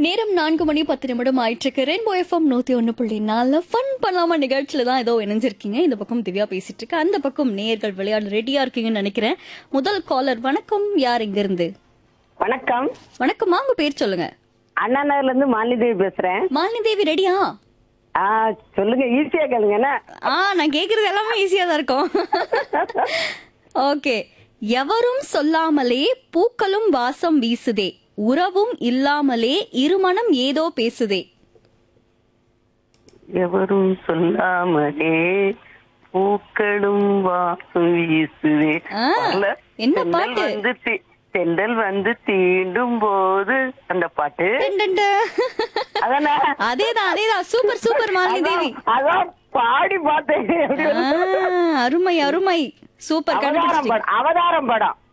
நேரம் நான்கு மணி பத்து நிமிடம் ஆயிட்டு ரெயின்போ எஃப்எம் நூத்தி ஒன்னு புள்ளி நாலு ஃபன் பண்ணாம நிகழ்ச்சியில தான் ஏதோ இணைஞ்சிருக்கீங்க இந்த பக்கம் திவ்யா பேசிட்டு இருக்கு அந்த பக்கம் நேயர்கள் விளையாட ரெடியா இருக்கீங்கன்னு நினைக்கிறேன் முதல் காலர் வணக்கம் யார் இங்க இருந்து வணக்கம் வணக்கம்மா உங்க பேர் சொல்லுங்க அண்ணா நகர்ல இருந்து மாலிதேவி பேசுறேன் மாலினி தேவி ரெடியா ஆ சொல்லுங்க ஈஸியா கேளுங்க என்ன ஆ நான் கேக்குறது எல்லாமே ஈஸியா தான் இருக்கும் ஓகே எவரும் சொல்லாமலே பூக்களும் வாசம் வீசுதே உறவும் இல்லாமலே இருமனம் ஏதோ பேசுதே எவரும் சொல்லாமலே பூக்களும் வாசம் வீசுதே ஆ, வரல? என்ன தென்றல் பாட்டு? வந்து தீ- தென்றல் வந்து தீண்டும் போது அந்த பாட்டு டன் டன் டன். அதானே அதேதான் அதேதான் சூப்பர் சூப்பர் மாலினி தேவி அதான் அதான் பாடி பார்த்தேன் எப்படி ஆ, அருமை அருமை சூப்பர் அவதாரம் கண்டுபிடிச்சிட்டீங்க படம் அவதாரம் படம்